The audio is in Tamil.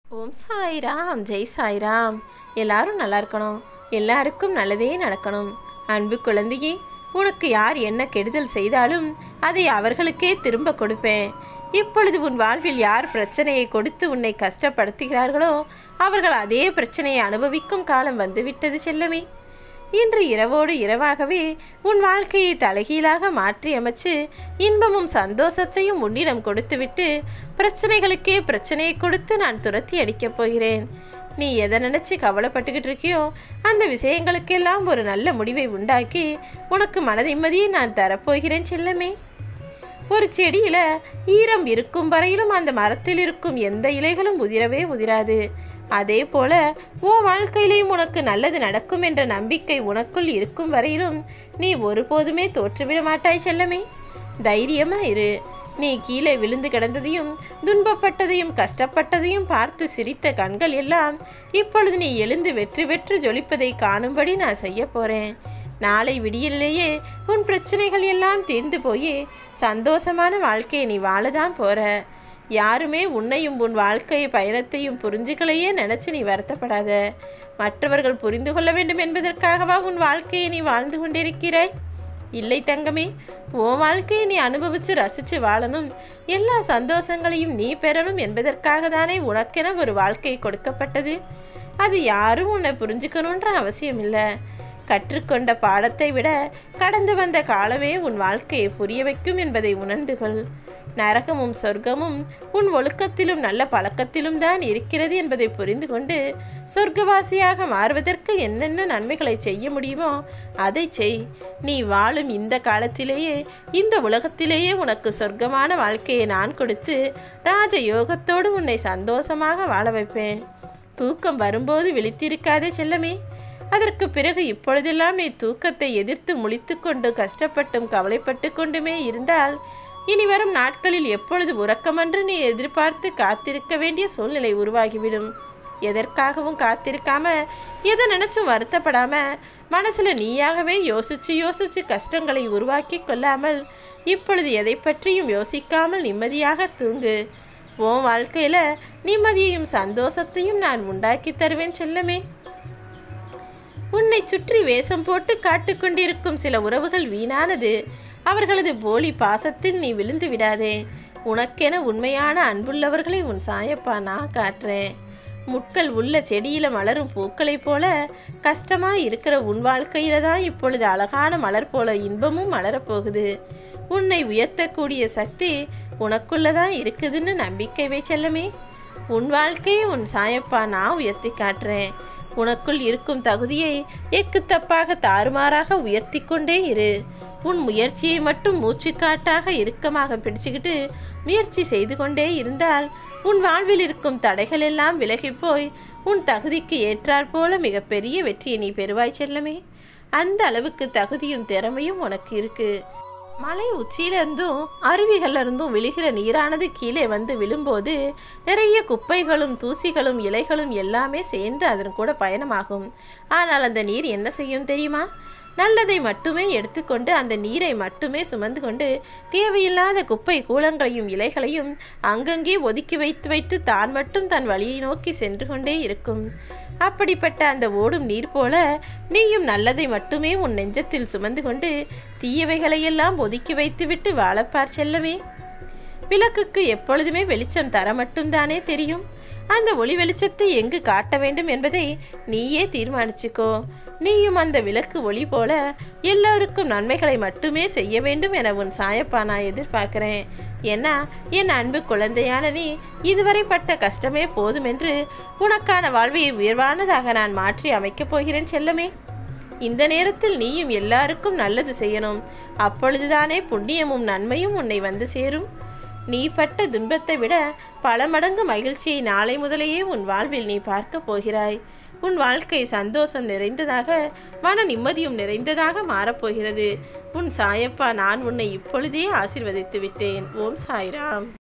ஓம் சாய்ராம் ஜெய் சாய்ராம் எல்லாரும் நல்லா இருக்கணும் எல்லாருக்கும் நல்லதே நடக்கணும் அன்பு குழந்தையே உனக்கு யார் என்ன கெடுதல் செய்தாலும் அதை அவர்களுக்கே திரும்ப கொடுப்பேன் இப்பொழுது உன் வாழ்வில் யார் பிரச்சனையை கொடுத்து உன்னை கஷ்டப்படுத்துகிறார்களோ அவர்கள் அதே பிரச்சனையை அனுபவிக்கும் காலம் வந்துவிட்டது செல்லமே இன்று இரவோடு இரவாகவே உன் வாழ்க்கையை தலைகீழாக மாற்றி அமைச்சு இன்பமும் சந்தோஷத்தையும் உன்னிடம் கொடுத்துவிட்டு பிரச்சனைகளுக்கே பிரச்சனையை கொடுத்து நான் துரத்தி அடிக்கப் போகிறேன் நீ எதை நினச்சி கவலைப்பட்டுக்கிட்டு இருக்கியோ அந்த விஷயங்களுக்கெல்லாம் ஒரு நல்ல முடிவை உண்டாக்கி உனக்கு மன நிம்மதியை நான் தரப்போகிறேன் செல்லமே ஒரு செடியில் ஈரம் இருக்கும் வரையிலும் அந்த மரத்தில் இருக்கும் எந்த இலைகளும் உதிரவே உதிராது அதே போல உன் வாழ்க்கையிலேயும் உனக்கு நல்லது நடக்கும் என்ற நம்பிக்கை உனக்குள் இருக்கும் வரையிலும் நீ ஒருபோதுமே தோற்றுவிட மாட்டாய் செல்லமே தைரியமா இரு நீ கீழே விழுந்து கிடந்ததையும் துன்பப்பட்டதையும் கஷ்டப்பட்டதையும் பார்த்து சிரித்த கண்கள் எல்லாம் இப்பொழுது நீ எழுந்து வெற்றி பெற்று ஜொலிப்பதை காணும்படி நான் செய்ய போறேன் நாளை விடியலிலேயே உன் பிரச்சனைகள் எல்லாம் தீர்ந்து போய் சந்தோஷமான வாழ்க்கையை நீ வாழதான் போற யாருமே உன்னையும் உன் வாழ்க்கை பயணத்தையும் புரிஞ்சுக்கலையே நினச்சி நீ வருத்தப்படாத மற்றவர்கள் புரிந்து கொள்ள வேண்டும் என்பதற்காகவா உன் வாழ்க்கையை நீ வாழ்ந்து கொண்டிருக்கிறாய் இல்லை தங்கமே உன் வாழ்க்கையை நீ அனுபவித்து ரசித்து வாழணும் எல்லா சந்தோஷங்களையும் நீ பெறணும் என்பதற்காக தானே உனக்கென ஒரு வாழ்க்கை கொடுக்கப்பட்டது அது யாரும் உன்னை புரிஞ்சுக்கணுன்ற அவசியம் இல்லை கற்றுக்கொண்ட பாடத்தை விட கடந்து வந்த காலமே உன் வாழ்க்கையை புரிய வைக்கும் என்பதை உணர்ந்து கொள் நரகமும் சொர்க்கமும் உன் ஒழுக்கத்திலும் நல்ல பழக்கத்திலும் தான் இருக்கிறது என்பதை புரிந்து கொண்டு சொர்க்கவாசியாக மாறுவதற்கு என்னென்ன நன்மைகளை செய்ய முடியுமோ அதை செய் நீ வாழும் இந்த காலத்திலேயே இந்த உலகத்திலேயே உனக்கு சொர்க்கமான வாழ்க்கையை நான் கொடுத்து ராஜ யோகத்தோடு உன்னை சந்தோஷமாக வாழ வைப்பேன் தூக்கம் வரும்போது விழித்திருக்காதே செல்லமே அதற்கு பிறகு இப்பொழுதெல்லாம் நீ தூக்கத்தை எதிர்த்து முழித்து கொண்டு கஷ்டப்பட்டும் கவலைப்பட்டு கொண்டுமே இருந்தால் இனி வரும் நாட்களில் எப்பொழுது உறக்கமன்று நீ எதிர்பார்த்து காத்திருக்க வேண்டிய சூழ்நிலை உருவாகிவிடும் எதற்காகவும் காத்திருக்காம எதை நினைச்சும் வருத்தப்படாம மனசுல நீயாகவே யோசிச்சு யோசிச்சு கஷ்டங்களை உருவாக்கி கொள்ளாமல் இப்பொழுது எதை பற்றியும் யோசிக்காமல் நிம்மதியாக தூங்கு உன் வாழ்க்கையில நிம்மதியையும் சந்தோஷத்தையும் நான் உண்டாக்கி தருவேன் செல்லமே உன்னை சுற்றி வேஷம் போட்டு காட்டுக்கொண்டிருக்கும் சில உறவுகள் வீணானது அவர்களது போலி பாசத்தில் நீ விழுந்து விடாதே உனக்கென உண்மையான அன்புள்ளவர்களை உன் சாயப்பா நான் காட்டுறேன் முட்கள் உள்ள செடியில மலரும் பூக்களைப் போல கஷ்டமா இருக்கிற உன் வாழ்க்கையில தான் இப்பொழுது அழகான மலர் போல இன்பமும் மலரப்போகுது உன்னை உயர்த்தக்கூடிய சக்தி உனக்குள்ளதான் இருக்குதுன்னு நம்பிக்கை வை செல்லமே உன் வாழ்க்கையை உன் சாயப்பா நான் உயர்த்தி காட்டுறேன் உனக்குள் இருக்கும் தகுதியை எக்கு தப்பாக தாறுமாறாக உயர்த்தி கொண்டே இரு உன் முயற்சியை மட்டும் மூச்சுக்காட்டாக இறுக்கமாக பிடிச்சுக்கிட்டு முயற்சி செய்து கொண்டே இருந்தால் உன் வாழ்வில் இருக்கும் தடைகள் எல்லாம் விலகி போய் உன் தகுதிக்கு ஏற்றாற் போல மிகப்பெரிய வெற்றியை நீ பெறுவாய் செல்லமே அந்த அளவுக்கு தகுதியும் திறமையும் உனக்கு இருக்கு மலை உச்சியிலிருந்தும் அருவிகள்ல இருந்தும் விழுகிற நீரானது கீழே வந்து விழும்போது நிறைய குப்பைகளும் தூசிகளும் இலைகளும் எல்லாமே சேர்ந்து அதன் கூட பயணமாகும் ஆனால் அந்த நீர் என்ன செய்யும் தெரியுமா நல்லதை மட்டுமே எடுத்துக்கொண்டு அந்த நீரை மட்டுமே சுமந்து கொண்டு தேவையில்லாத குப்பை கூலங்களையும் இலைகளையும் அங்கங்கே ஒதுக்கி வைத்து வைத்து தான் மட்டும் தன் வழியை நோக்கி சென்று கொண்டே இருக்கும் அப்படிப்பட்ட அந்த ஓடும் நீர் போல நீயும் நல்லதை மட்டுமே உன் நெஞ்சத்தில் சுமந்து கொண்டு தீயவைகளையெல்லாம் ஒதுக்கி வைத்துவிட்டு வாழப்பார் செல்லவே விளக்குக்கு எப்பொழுதுமே வெளிச்சம் தர மட்டும்தானே தெரியும் அந்த ஒளி வெளிச்சத்தை எங்கு காட்ட வேண்டும் என்பதை நீயே தீர்மானிச்சுக்கோ நீயும் அந்த விளக்கு ஒளி போல எல்லோருக்கும் நன்மைகளை மட்டுமே செய்ய வேண்டும் என உன் சாயப்பா நான் எதிர்பார்க்கிறேன் ஏன்னா என் அன்பு குழந்தையான நீ இதுவரை பட்ட கஷ்டமே போதும் என்று உனக்கான வாழ்வை உயர்வானதாக நான் மாற்றி அமைக்கப் போகிறேன் செல்லமே இந்த நேரத்தில் நீயும் எல்லாருக்கும் நல்லது செய்யணும் அப்பொழுதுதானே புண்ணியமும் நன்மையும் உன்னை வந்து சேரும் நீ பட்ட துன்பத்தை விட பல மடங்கு மகிழ்ச்சியை நாளை முதலேயே உன் வாழ்வில் நீ பார்க்க போகிறாய் உன் வாழ்க்கை சந்தோஷம் நிறைந்ததாக மன நிம்மதியும் நிறைந்ததாக மாறப்போகிறது உன் சாயப்பா நான் உன்னை இப்பொழுதே ஆசிர்வதித்து விட்டேன் ஓம் சாய்ராம்